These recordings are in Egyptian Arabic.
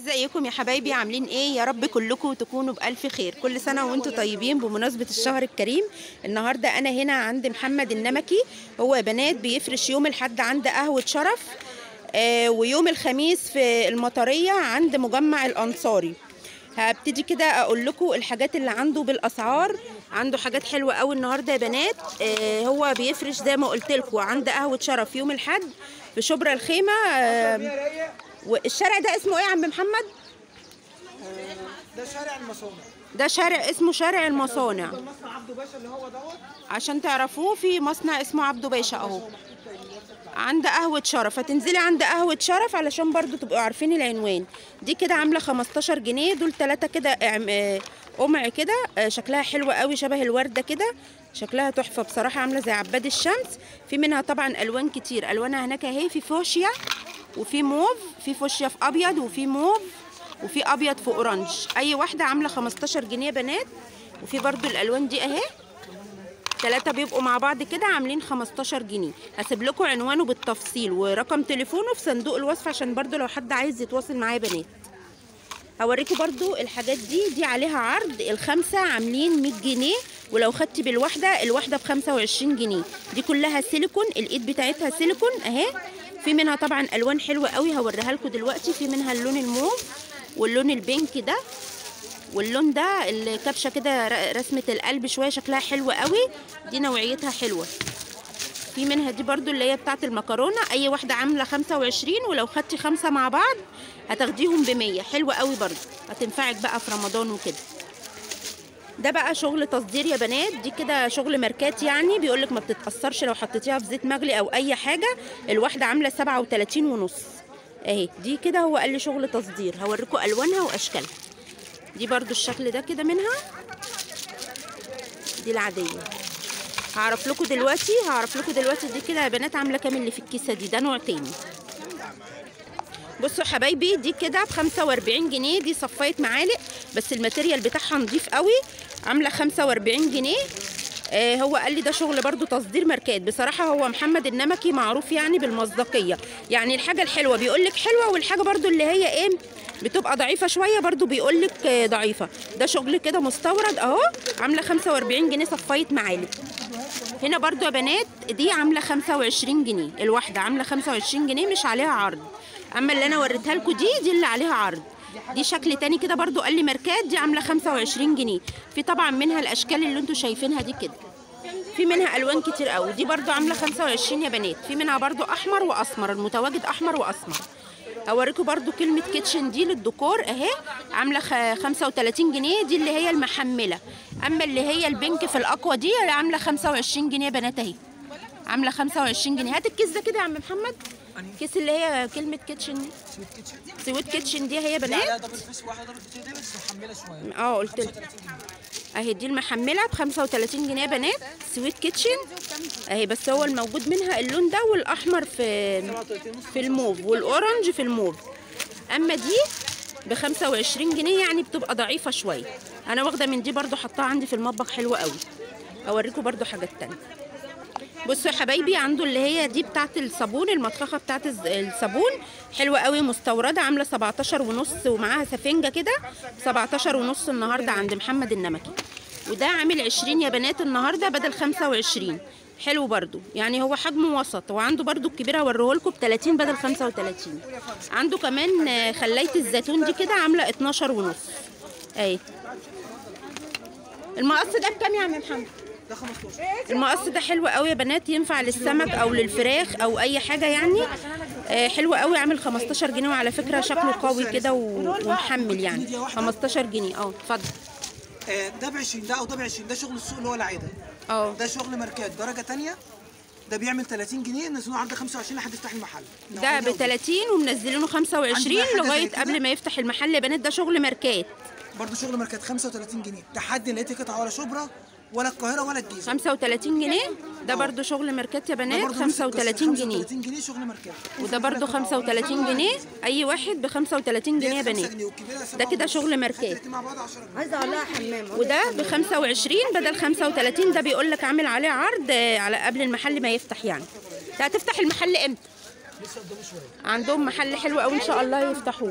ازيكم يا حبايبي عاملين ايه يا رب كلكم تكونوا بالف خير كل سنه وانتم طيبين بمناسبه الشهر الكريم النهارده انا هنا عند محمد النمكي هو يا بنات بيفرش يوم الحد عند قهوه شرف آه ويوم الخميس في المطريه عند مجمع الانصاري هبتدي كده اقول لكم الحاجات اللي عنده بالاسعار عنده حاجات حلوه قوي النهارده يا بنات آه هو بيفرش زي ما قلت لكم عند قهوه شرف يوم الحد في شبرا الخيمه آه والشارع ده اسمه ايه يا عم محمد ده شارع المصانع ده شارع اسمه شارع المصانع ده المصنع عبده باشا اللي هو دوت عشان تعرفوه في مصنع اسمه عبده باشا اهو عند قهوة شرف هتنزلي عند قهوة شرف علشان برضو تبقوا عارفين العنوان دي كده عاملة 15 جنيه دول تلاتة كده اعم- آه، قمع كده آه، شكلها حلوة قوي شبه الوردة كده شكلها تحفة بصراحة عاملة زي عباد الشمس في منها طبعا ألوان كتير ألوانها هناك اهي في فوشيا وفي موف في فوشيا في أبيض وفي موف وفي أبيض في أورنج أي واحدة عاملة 15 جنيه بنات وفي برضو الألوان دي اهي ثلاثة بيبقوا مع بعض كده عاملين 15 جنيه هسيب لكم عنوانه بالتفصيل ورقم تليفونه في صندوق الوصف عشان برضو لو حد عايز يتواصل معايا بنات هوريكم برضو الحاجات دي دي عليها عرض الخمسة عاملين 100 جنيه ولو خدتي بالواحدة الواحدة ب 25 جنيه دي كلها سيليكون الايد بتاعتها سيليكون اهي في منها طبعا الوان حلوة قوي هوريها لكم دلوقتي في منها اللون الموف واللون البينك ده واللون ده الكبشه كده ر- رسمه القلب شويه شكلها حلو قوي دي نوعيتها حلوه في منها دي برضو اللي هي بتاعت المكرونه اي واحده عامله 25 ولو خدتي خمسه مع بعض هتاخديهم ب 100 حلوه قوي برضو هتنفعك بقى في رمضان وكده ده بقى شغل تصدير يا بنات دي كده شغل ماركات يعني بيقولك ما بتتأثرش لو حطيتيها في زيت مغلي او اي حاجه الواحده عامله 37 ونص اهي دي كده هو قال لي شغل تصدير هوريكم الوانها واشكالها دي برضو الشكل ده كده منها دي العادية هعرف لكم دلوقتي هعرف لكم دلوقتي دي كده يا بنات عاملة كام اللي في الكيسة دي ده نوع تاني بصوا حبايبي دي كده ب 45 جنيه دي صفايه معالق بس الماتيريال بتاعها نضيف قوي عامله 45 جنيه آه هو قال لي ده شغل برضو تصدير ماركات بصراحه هو محمد النمكي معروف يعني بالمصداقيه يعني الحاجه الحلوه بيقول لك حلوه والحاجه برضو اللي هي ايه بتبقى ضعيفه شويه برضو بيقول لك آه ضعيفه ده شغل كده مستورد اهو عامله 45 جنيه صفايه معالق هنا برضو يا بنات دي عامله 25 جنيه الواحده عامله 25 جنيه مش عليها عرض اما اللي انا وريتها لكم دي دي اللي عليها عرض دي شكل تاني كده برضو قال لي ماركات دي عامله 25 جنيه في طبعا منها الاشكال اللي انتوا شايفينها دي كده في منها الوان كتير قوي دي برضو عامله 25 يا بنات في منها برضو احمر واسمر المتواجد احمر واسمر اوريكم برضو كلمه كيتشن دي للديكور اهي عامله خ- 35 جنيه دي اللي هي المحمله اما اللي هي البنك في الاقوى دي عامله 25 جنيه يا بنات اهي عامله 25 جنيه هات الكيس ده كده يا عم محمد الكيس اللي هي كلمه كيتشن دي سويت كيتشن سويت كيتشن دي هي يا لا بنات لا دبل فيس واحده دبل فيس دي بس محمله شويه اه قلت لك 35 جنيه اهي دي المحمله ب 35 جنيه يا بنات سويت كيتشن اهي بس هو الموجود منها اللون ده والاحمر في في الموف والاورنج في الموف اما دي ب 25 جنيه يعني بتبقى ضعيفه شويه انا واخده من دي برضو حطاها عندي في المطبخ حلوه قوي اوريكم برضو حاجات تانية بصوا يا حبايبي عنده اللي هي دي بتاعت الصابون المطرخه بتاعت الز- الصابون حلوه قوي مستورده عامله 17 ونص ومعاها سفنجه كده 17 ونص النهارده عند محمد النمكي وده عامل 20 يا بنات النهارده بدل 25 حلو برضو يعني هو حجمه وسط وعنده برضو الكبير هوريه لكم ب 30 بدل 35 عنده كمان آه، خلايه الزيتون دي كده عامله 12 ونص اهي المقص ده بكام يا عم محمد ده 15 المقص ده حلو قوي يا بنات ينفع للسمك او للفراخ او اي حاجه يعني آه حلو قوي عامل 15 جنيه وعلى فكره شكله قوي كده و- ومحمل يعني 15 جنيه اه اتفضل آه، ده ب 20 ده او ده ب 20 ده شغل السوق اللي هو العاده اه ده شغل ماركات درجه تانية ده بيعمل 30 جنيه نزلوه عند 25 لحد يفتح المحل ده ب 30 ومنزلينه 25 عندنا حاجة زي لغايه كده؟ قبل ما يفتح المحل يا بنات ده شغل ماركات برضه شغل ماركات 35 جنيه تحدي لقيت قطعه ولا شبرا ولا القاهره ولا الجيزه 35 جنيه ده برضو شغل ماركات يا ده بنات برضه نفس القصة، 35 جنيه 35 جنيه شغل ماركات وده برضو 35 جنيه اي واحد ب 35 جنيه يا ديت خمسة بنات جنيه والكبيرة ده سبعة كده ونص. شغل ماركات الاتنين مع بعض 10 جنيه عايزه اقول لها حمام وده ب 25 بدل 35 ده بيقول لك عامل عليه عرض آه، على قبل المحل ما يفتح يعني انت هتفتح المحل امتى لسه قدامه شويه عندهم محل حلو قوي ان شاء الله يفتحوه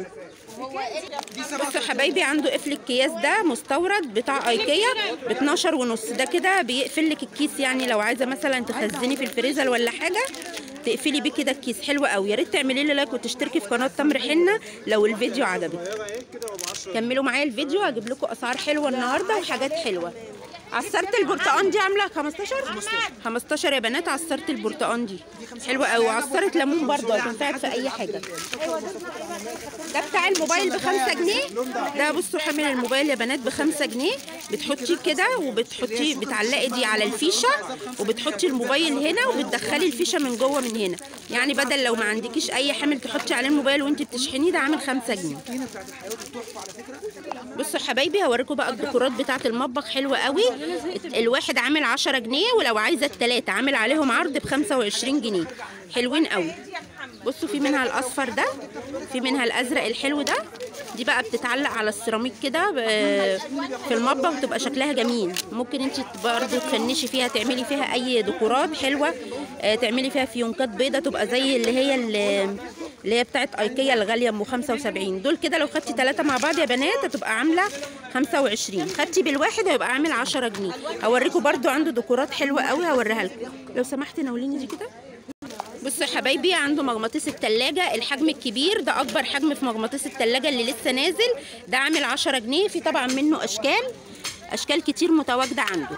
بصوا يا حبايبي عنده قفل الكياس ده مستورد بتاع ايكيا ب 12 ونص ده كده بيقفل لك الكيس يعني لو عايزه مثلا تخزني في الفريزر ولا حاجه تقفلي بيه كده الكيس حلو قوي يا ريت تعملي لي لايك وتشتركي في قناه تمر حنه لو الفيديو عجبك كملوا معايا الفيديو هجيب لكم اسعار حلوه النهارده وحاجات حلوه عصرة البرتقال دي عامله 15 15 يا بنات عصرة البرتقال دي حلوه قوي وعصرة ليمون برضه هتنفعك في اي حاجه ده بتاع الموبايل ب 5 جنيه ده بصوا حامل الموبايل يا بنات ب 5 جنيه بتحطيه كده وبتحطيه بتعلقي دي على الفيشه وبتحطي الموبايل هنا وبتدخلي الفيشه من جوه من هنا يعني بدل لو ما عندكيش اي حامل تحطي عليه الموبايل وانت بتشحنيه ده عامل 5 جنيه الطينه بتاعت الحيوانات التحفه على فكره بصوا يا حبايبي هوريكم بقى الديكورات بتاعه المطبخ حلوه قوي الواحد عامل 10 جنيه ولو عايزه الثلاثه عامل عليهم عرض ب 25 جنيه حلوين قوي بصوا في منها الاصفر ده في منها الازرق الحلو ده دي بقى بتتعلق على السيراميك كده ب- في المطبخ وتبقى شكلها جميل ممكن انت برضه تفنشي فيها تعملي فيها اي ديكورات حلوه آه، تعملي فيها فيونكات بيضه تبقى زي اللي هي اللي اللي هي بتاعت ايكيا الغاليه ام 75 دول كده لو خدتي ثلاثه مع بعض يا بنات هتبقى عامله 25 خدتي بالواحد هيبقى عامل 10 جنيه هوريكم برضو عنده ديكورات حلوه قوي هوريها لكم لو سمحتي ناوليني دي كده بصوا يا حبايبي عنده مغناطيس التلاجة الحجم الكبير ده أكبر حجم في مغناطيس التلاجة اللي لسه نازل ده عامل 10 جنيه في طبعا منه أشكال أشكال كتير متواجدة عنده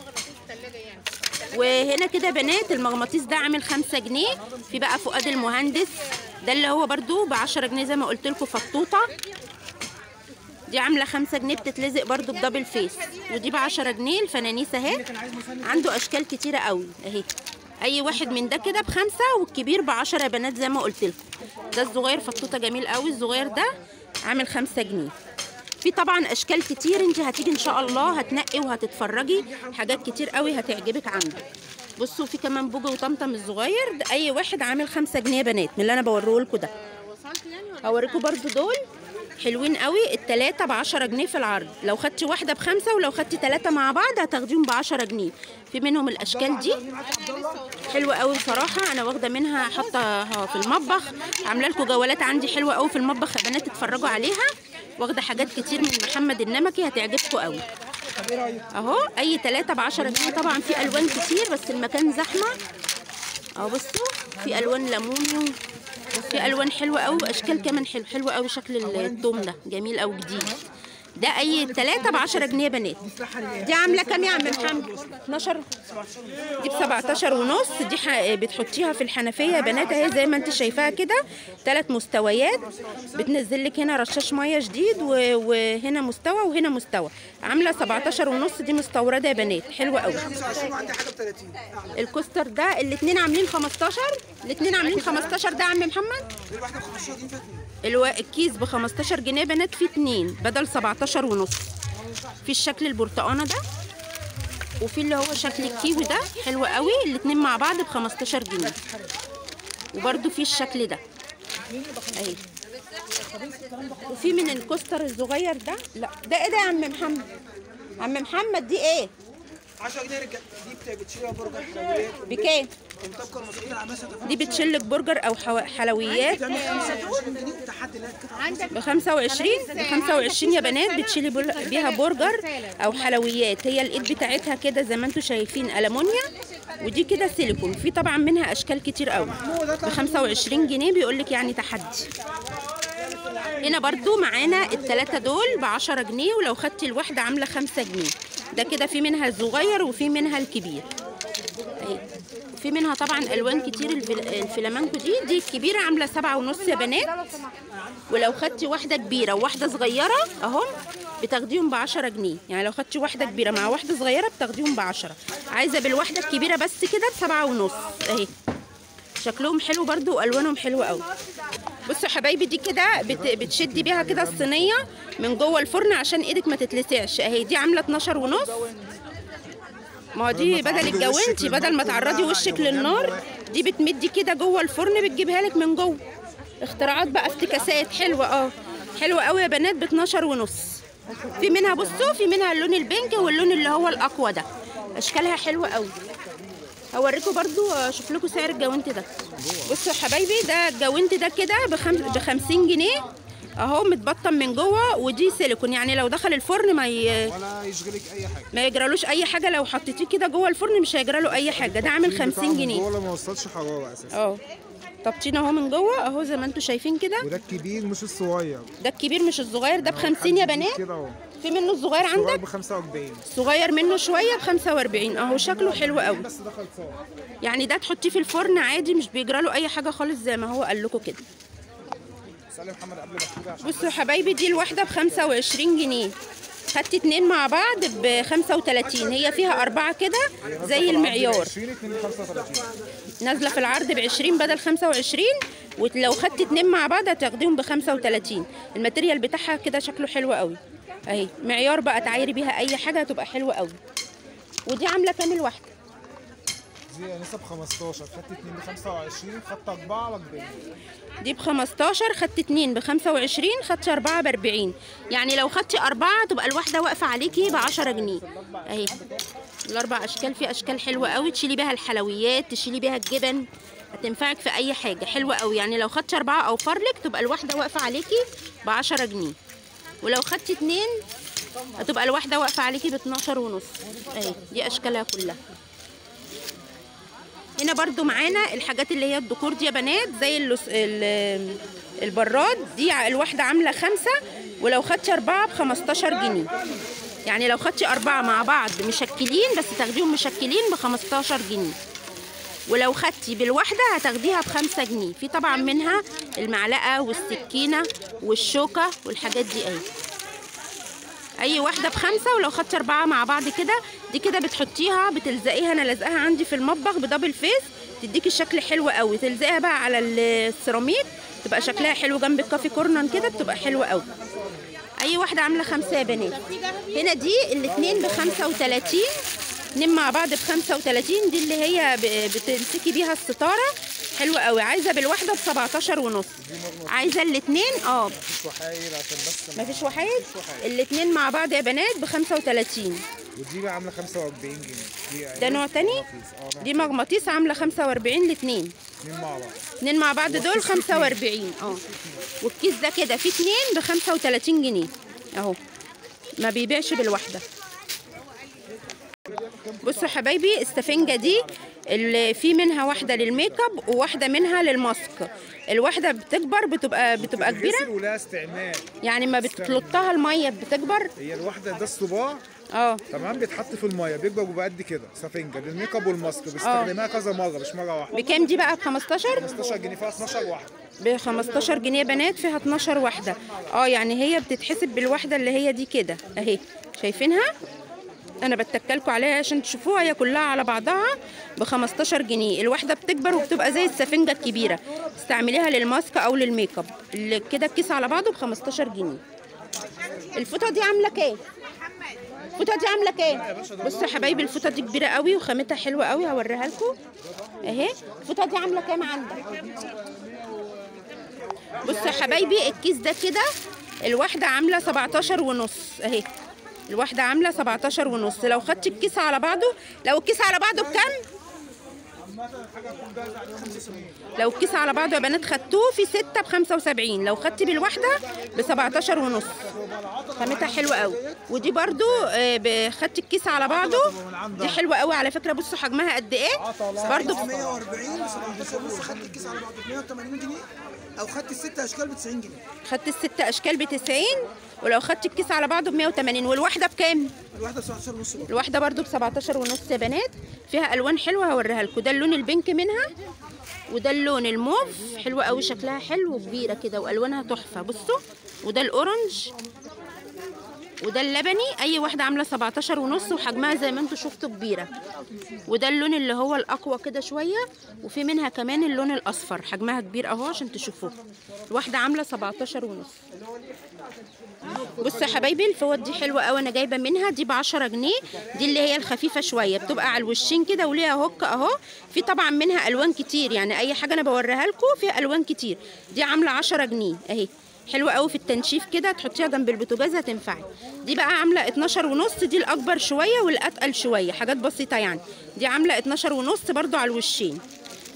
وهنا كده بنات المغناطيس ده عامل 5 جنيه في بقى فؤاد المهندس ده اللي هو برضو ب 10 جنيه زي ما قلت لكم فطوطه دي عامله 5 جنيه بتتلزق برضو بدبل فيس ودي ب 10 جنيه الفنانيس اهي عنده اشكال كتيره قوي اهي اي واحد من ده كده بخمسة والكبير بعشرة يا بنات زي ما قلت لكم ده الصغير فطوطه جميل قوي الصغير ده عامل خمسة جنيه في طبعا اشكال كتير انت هتيجي ان شاء الله هتنقي وهتتفرجي حاجات كتير قوي هتعجبك عنده بصوا في كمان بوجي وطمطم الصغير ده اي واحد عامل خمسة جنيه يا بنات من اللي انا بوريه لكم ده هوريكم برضو دول حلوين قوي التلاتة بعشرة جنيه في العرض لو خدتي واحدة بخمسة ولو خدتي تلاتة مع بعض هتاخديهم بعشرة جنيه في منهم الأشكال دي حلوة قوي بصراحة أنا واخدة منها حاطة في المطبخ عاملة لكم جولات عندي حلوة قوي في المطبخ يا بنات تتفرجوا عليها واخدة حاجات كتير من محمد النمكي هتعجبكم قوي طب ايه رايك؟ اهو اي تلاتة بعشرة جنيه طبعا في الوان كتير بس المكان زحمه اهو بصوا في الوان ليموني في الوان حلوه قوي واشكال كمان حلو حلوه قوي شكل التوم ده جميل قوي جديد ده اي تلاتة بعشرة جنيه يا بنات دي عامله كام يا عم محمد 12 دي ب 17 ونص دي ح... بتحطيها في الحنفيه يا بنات اهي زي ما انت شايفاها كده ثلاث مستويات بتنزل لك هنا رشاش ميه جديد و... وهنا مستوى وهنا مستوى عامله 17 ونص دي مستورده يا بنات حلوه قوي 25 وعندي حاجه ب 30 اعلى الكوستر ده الاثنين عاملين 15 الاثنين عاملين 15 ده يا عم محمد دي الواحده ب 15 دي فاتني الو... الكيس ب 15 جنيه بنات فيه اتنين بدل 17 ونص في الشكل البرتقانه ده وفي اللي هو شكل الكيوي ده حلو قوي الاتنين مع بعض ب 15 جنيه وبرده في الشكل ده اهي وفي من الكوستر الصغير ده لا ده ايه ده يا عم محمد عم محمد دي ايه 10 جنيه رجع دي بت- بتشيلها برجر حلويات بكام ومطبقه المصريين على مثلا دي بتشلك برجر او حو- حلويات بتعمل 25 جنيه تحدي اللي هي القطعه ب 25 ب 25 يا بنات بتشيلي بول- بيها برجر او حلويات هي الايد بتاعتها كده زي ما انتم شايفين المونيا ودي كده سيليكون في طبعا منها اشكال كتير قوي ب 25 جنيه بيقول لك يعني تحدي هنا برضو معانا التلاتة دول ب 10 جنيه ولو خدتي الواحدة عاملة 5 جنيه ده كده في منها الصغير وفي منها الكبير اهي في منها طبعا الوان كتير الفل- الفلامانكو دي دي الكبيره عامله سبعة ونص يا بنات ولو خدتي واحده كبيره وواحده صغيره اهم بتاخديهم ب 10 جنيه يعني لو خدتي واحده كبيره مع واحده صغيره بتاخديهم ب 10 عايزه بالواحده الكبيره بس كده بسبعة ونص اهي شكلهم حلو برضو والوانهم حلوه قوي بصوا يا حبايبي دي كده بت... بتشدي بيها كده الصينيه من جوه الفرن عشان ايدك ما تتلسعش اهي دي عامله 12 ونص ما هو دي بدل الجوانتي بدل ما تعرضي وشك للنار دي بتمدي كده جوه الفرن بتجيبها لك من جوه اختراعات بقى افتكاسات حلوه اه حلوه قوي يا بنات ب 12 ونص في منها بصوا في منها اللون البينك واللون اللي هو الاقوى ده اشكالها حلوه قوي هوريكم برضو اشوف لكم سعر الجوانت ده بصوا يا حبايبي ده الجوانت ده كده بخم... ب 50 جنيه اهو متبطن من جوه ودي سيليكون يعني لو دخل الفرن ما ي... ولا يشغلك اي حاجه ما يجرالوش اي حاجه لو حطيتيه كده جوه الفرن مش هيجراله اي حاجه ده عامل 50 جنيه ولا ما وصلش حراره اساسا اه طبطين اهو من جوه اهو زي ما انتم شايفين كده وده الكبير مش الصغير ده الكبير مش الصغير ده ب 50 يا بنات كده اهو في منه الصغير الصغير عندك ب 45 صغير منه شويه ب 45 اهو شكله حلو قوي بس ده خلصان يعني ده تحطيه في الفرن عادي مش بيجراله اي حاجه خالص زي ما هو قال لكم كده سلم محمد قبل ما تيجي عشان بصوا يا حبايبي دي الواحده ب 25 جنيه خدت اتنين مع بعض ب 35 هي فيها اربعه كده زي المعيار 20 2 35 نازله في العرض ب 20 بدل 25 ولو خدت اتنين مع بعض هتاخديهم ب 35 الماتيريال بتاعها كده شكله حلو قوي اهي معيار بقى تعايري بيها اي حاجه هتبقى حلوه قوي ودي عامله كام الواحده دي نسب 15 خدت 2 ب 25 خدت 4 ب 40 دي ب 15 خدت اتنين ب 25 خدت أربعة ب 40 يعني لو خدتي أربعة تبقى الواحدة واقفة عليكي ب 10 جنيه أهي الأربع أشكال في أشكال حلوة قوي تشيلي بيها الحلويات تشيلي بيها الجبن هتنفعك في أي حاجة حلوة قوي يعني لو خدتي أربعة أو فرلك تبقى الواحدة واقفة عليكي ب 10 جنيه ولو خدتي اتنين هتبقى الواحدة واقفة عليكي ب 12 ونص أهي دي أشكالها كلها هنا برضو معانا الحاجات اللي هي الديكور دي يا بنات زي اللس... ال- البراد دي ع- الواحدة عاملة خمسة ولو خدتي أربعة بخمستاشر جنيه يعني لو خدتي أربعة مع بعض مشكلين بس تاخديهم مشكلين بخمستاشر جنيه ولو خدتي بالواحدة هتاخديها بخمسة جنيه في طبعا منها المعلقة والسكينة والشوكة والحاجات دي اهي اي واحده بخمسه ولو خدت اربعه مع بعض كده دي كده بتحطيها بتلزقيها انا لازقاها عندي في المطبخ بدبل فيس تديكي الشكل حلو قوي تلزقيها بقى على السيراميك تبقى شكلها حلو جنب الكافي كورنر كده بتبقى حلوه قوي اي واحده عامله خمسه يا بنات هنا دي الاثنين ب 35 اتنين مع بعض ب 35 دي اللي هي ب- بتمسكي بيها الستاره حلوه قوي عايزه بالواحده ب 17 ونص عايزه الاثنين اه مفيش وحايل عشان بس ما- مفيش وحيد الاثنين مع بعض يا بنات ب 35 ودي بقى عامله 45 جنيه دي ده نوع تاني مغناطيس. اه دي مغناطيس عامله 45 الاثنين اتنين مع بعض اتنين مع بعض دول 45 اه والكيس ده كده فيه اتنين ب 35 جنيه اهو ما بيبيعش بالواحده بصوا يا حبايبي السفنجه دي اللي في منها واحده للميك اب وواحده منها للماسك الواحده بتكبر بتبقى بتبقى بتتغسل كبيره ولها استعمال يعني ما بتلطها الميه بتكبر هي الواحده ده الصباع اه تمام بيتحط في الميه بيكبر بيبقى قد كده سفنجه للميك اب والماسك بستخدمها كذا مره مش مره واحده بكام دي بقى ب 15 15 جنيه فيها 12 واحده ب 15 جنيه بنات فيها 12 واحده اه يعني هي بتتحسب بالواحده اللي هي دي كده اهي شايفينها انا بتكلكوا عليها عشان تشوفوها هي كلها على بعضها ب 15 جنيه الواحده بتكبر وبتبقى زي السفنجه الكبيره استعمليها للماسك او للميك اب اللي كده الكيس على بعضه ب 15 جنيه الفوطه دي عامله كام الفوطه دي عامله كام بصوا يا حبايبي الفوطه دي كبيره قوي وخامتها حلوه قوي هوريها لكم اهي الفوطه دي عامله كام عندك بصوا يا حبايبي الكيس ده كده الواحدة عاملة 17 ونص اهي الواحدة عاملة 17 ونص لو خدت الكيس على بعضه لو الكيس على بعضه بكام؟ لو الكيس على بعضه يا بنات خدتوه في 6 ب 75 لو خدتي بالواحدة ب 17 ونص خامتها حلوة قوي ودي برضو آه، ب- خدت الكيس على بعضه دي حلوة قوي على فكرة بصوا حجمها قد ايه برضو 140 ب 17 بص خدت الكيس على بعضه ب 180 جنيه او خدت الست اشكال ب 90 جنيه خدت الست اشكال ب 90 ولو خدت الكيس على بعضه ب 180 والواحده بكام؟ الواحده ب 17 ونص برضه الواحده برضو ب 17 ونص يا بنات فيها الوان حلوه هوريها لكم ده اللون البينك منها وده اللون الموف حلوه قوي شكلها حلو وكبيره كده والوانها تحفه بصوا وده الاورنج وده اللبني اي واحده عامله 17 ونص وحجمها زي ما انتم شفتوا كبيره وده اللون اللي هو الاقوى كده شويه وفي منها كمان اللون الاصفر حجمها كبير اهو عشان تشوفوه الواحده عامله 17 ونص بصوا يا حبايبي الفوط دي حلوه قوي انا جايبه منها دي ب 10 جنيه دي اللي هي الخفيفه شويه بتبقى على الوشين كده وليها هوك اهو في طبعا منها الوان كتير يعني اي حاجه انا بوريها لكم فيها الوان كتير دي عامله 10 جنيه اهي حلوه قوي في التنشيف كده تحطيها جنب البوتاجاز هتنفعك دي بقى عامله 12 ونص دي الاكبر شويه والاتقل شويه حاجات بسيطه يعني دي عامله 12 ونص برضو على الوشين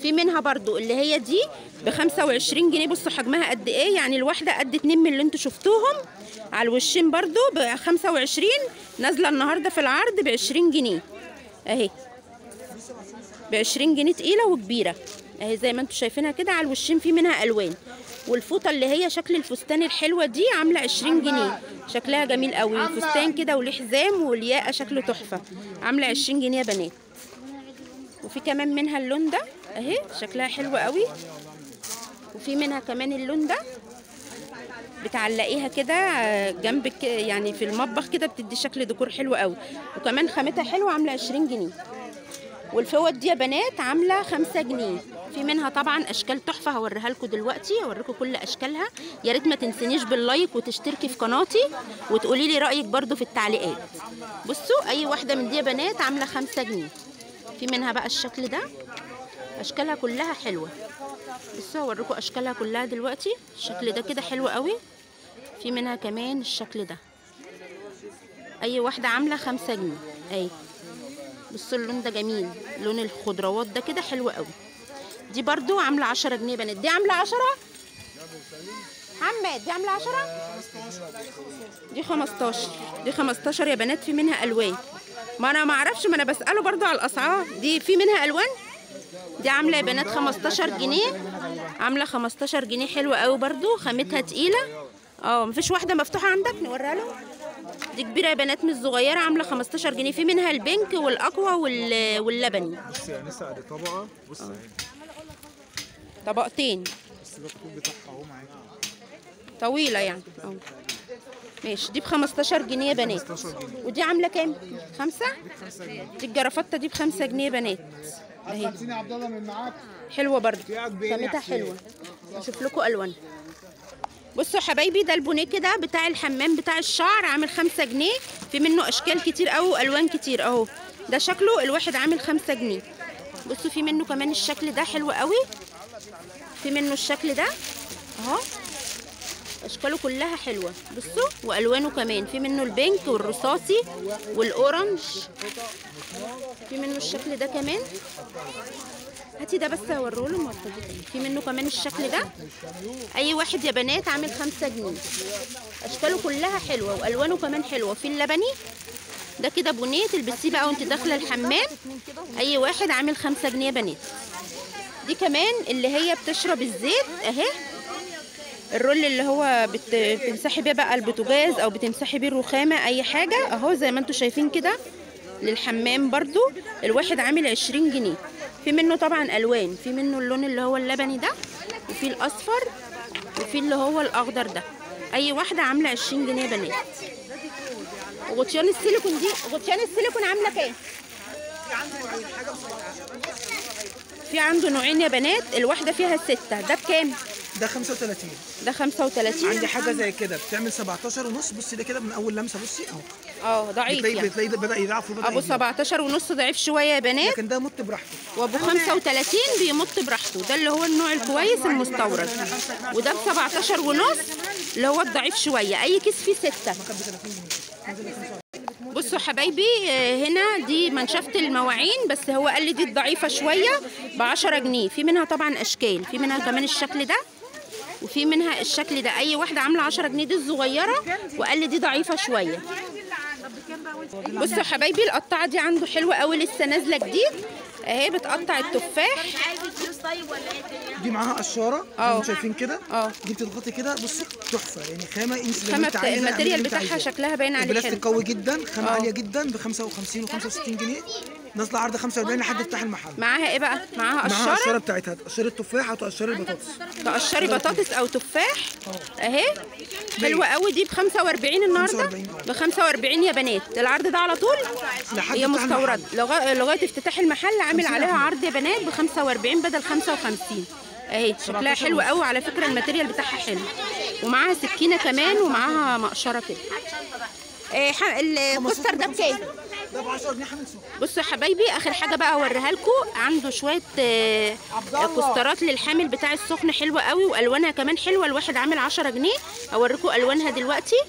في منها برضو اللي هي دي ب 25 جنيه بصوا حجمها قد ايه يعني الواحده قد اتنين من اللي انتوا شفتوهم على الوشين برضو ب 25 نازله النهارده في العرض ب 20 جنيه اهي ب 20 جنيه تقيله وكبيره اهي زي ما انتوا شايفينها كده على الوشين في منها الوان والفوطه اللي هي شكل الفستان الحلوه دي عامله 20 جنيه شكلها جميل قوي الفستان كده وليه حزام والياقه شكله تحفه عامله 20 جنيه يا بنات وفي كمان منها اللون ده اهي شكلها حلو قوي وفي منها كمان اللون ده بتعلقيها كده آه، جنبك يعني في المطبخ كده بتدي شكل ديكور حلو قوي وكمان خامتها حلوه عامله 20 جنيه والفوط دي يا بنات عامله 5 جنيه في منها طبعا اشكال تحفه هوريها لكم دلوقتي هوريكم كل اشكالها يا ريت ما تنسينيش باللايك وتشتركي في قناتي وتقولي لي رايك برضو في التعليقات بصوا اي واحده من دي يا بنات عامله 5 جنيه في منها بقى الشكل ده اشكالها كلها حلوه بصوا هوريكم اشكالها كلها دلوقتي الشكل ده كده حلو قوي في منها كمان الشكل ده اي واحده عامله 5 جنيه اهي بصوا اللون ده جميل لون الخضروات ده كده حلو قوي دي برضو عامله 10 جنيه بنات دي عامله 10 محمد دي عامله 10 دي 15 دي 15 يا بنات في منها الوان ما انا ما اعرفش ما انا بساله برضو على الاسعار دي في منها الوان دي عامله يا بنات 15 جنيه عامله 15 جنيه حلوه قوي برضو خامتها تقيله اه مفيش واحده مفتوحه عندك نوريها له دي كبيره يا بنات مش صغيره عامله 15 جنيه في منها البينك والاقوى وال- واللبني بص يا نسا دي طبقه بص اهي طبقتين بص ده الطول بتاعها اهو معاكي طويله يعني اه ماشي دي ب 15 جنيه يا بنات 15 جنيه ودي عامله كام خمسة 5 جنيه دي الجرافطه دي ب 5 جنيه يا بنات اهي هتسيني يا عبد الله من معاك حلوه برضو في عجب إيه خامتها يا حسين؟ حلوه اشوف لكم الوان بصوا يا حبايبي ده البونيه كده بتاع الحمام بتاع الشعر عامل خمسة جنيه في منه اشكال كتير قوي والوان كتير اهو ده شكله الواحد عامل خمسة جنيه بصوا في منه كمان الشكل ده حلو قوي في منه الشكل ده اهو اشكاله كلها حلوه بصوا والوانه كمان في منه البينك والرصاصي والاورنج في منه الشكل ده كمان هاتي ده بس هوريه لهم وأخديه. في منه كمان الشكل ده اي واحد يا بنات عامل خمسة جنيه اشكاله كلها حلوه والوانه كمان حلوه في اللبني ده كده بونيه تلبسيه بقى وانت داخله الحمام اي واحد عامل خمسة جنيه يا بنات دي كمان اللي هي بتشرب الزيت اهي الرول اللي هو بت... بتمسحي بيه بقى البوتاجاز او بتمسحي بيه الرخامه اي حاجه اهو زي ما انتم شايفين كده للحمام برضو الواحد عامل 20 جنيه في منه طبعا الوان في منه اللون اللي هو اللبني ده وفي الاصفر وفي اللي هو الاخضر ده اي واحده عامله 20 جنيه يا بنات وغطيان السيليكون دي غطيان السيليكون عامله كام في عنده نوعين يا بنات الواحده فيها ستة ده بكام ده 35 ده 35 عندي حاجه زي كده بتعمل 17 ونص بصي ده كده من اول لمسه بصي اهو اه ضعيف بتلاقي يعني بتلاقي ده بدا يضعف وبدا ابو يزيد. 17 ونص ضعيف شويه يا بنات لكن ده مت براحته وابو 35 بيمط براحته ده اللي هو النوع الكويس المستورد وده ب 17 ونص اللي هو الضعيف شويه اي كيس فيه ستة بصوا حبايبي آه، هنا دي منشفة المواعين بس هو قال لي دي الضعيفة شوية ب 10 جنيه في منها طبعا أشكال في منها كمان الشكل ده وفي منها الشكل ده أي واحدة عاملة 10 جنيه دي الصغيرة وقال لي دي ضعيفة شوية بصوا يا حبايبي القطعة دي عنده حلوة قوي لسه نازلة جديد اهي بتقطع التفاح عايز فلوس طيب ولا ايه الدنيا؟ دي معاها قشاره اه. انتوا شايفين كده اه. دي بتضغطي كده بصي تحفه يعني خامه انت زي ما الخامة انت بتا... عايزة، اعملي الماتيريال اللي انت بتاعها عايزاه. شكلها باين عليه حلو البلاستيك قوي جدا خامه اه. عاليه جدا ب 55 و 65 جنيه نازله عرض 45 لحد افتح المحل معاها ايه بقى معاها معاها قشره قشرة بتاعتها تقشري التفاح وتقشري البطاطس تقشري بطاطس او تفاح اهي حلوه قوي دي ب 45 النهارده 45. ب 45 يا بنات العرض ده على طول لحد هي افتح مستورده المحل. لغا- لغايه افتتاح المحل عامل عليها عرض يا بنات ب 45 بدل 55 اهي شكلها حلو قوي على فكره الماتيريال بتاعها حلو ومعاها سكينه كمان ومعاها مقشره كده إيه ح- الكوستر ده بكام ده ب 10 جنيه حامل سكر بصوا يا حبايبي اخر حاجه بقى اوريها لكم عنده شويه آه، الله. كوسترات للحامل بتاع السخن حلوه قوي والوانها كمان حلوه الواحد عامل 10 جنيه اوريكم الوانها دلوقتي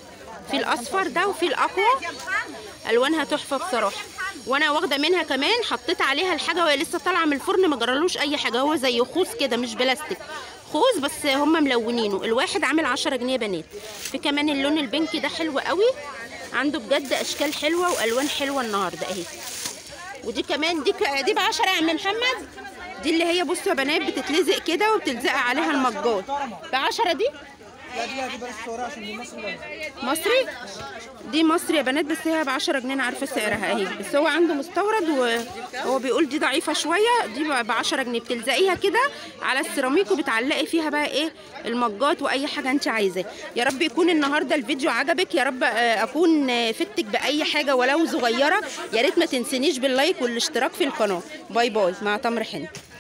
في الاصفر ده وفي الاقوى الوانها تحفه بصراحه وانا واخده منها كمان حطيت عليها الحاجه وهي لسه طالعه من الفرن ما جرالوش اي حاجه هو زي خوص كده مش بلاستيك خوص بس هم ملونينه الواحد عامل 10 جنيه بنات في كمان اللون البنكي ده حلو قوي عنده بجد اشكال حلوه والوان حلوه النهارده اهي ودي كمان دي ك- دي ب 10 يا عم محمد دي اللي هي بصوا يا بنات بتتلزق كده وبتلزق عليها المجات ب 10 دي لا دي هتبقى بس صورة عشان دي مصر بس. مصري دي مصري يا بنات بس هي ب 10 جنيه انا عارفه سعرها اهي بس هو عنده مستورد وهو بيقول دي ضعيفه شويه دي ب 10 جنيه بتلزقيها كده على السيراميك وبتعلقي فيها بقى ايه المجات واي حاجه انت عايزاه يا رب يكون النهارده الفيديو عجبك يا رب آه، اكون آه، فدتك باي حاجه ولو صغيره يا ريت ما تنسنيش باللايك والاشتراك في القناه باي باي مع تمر حنت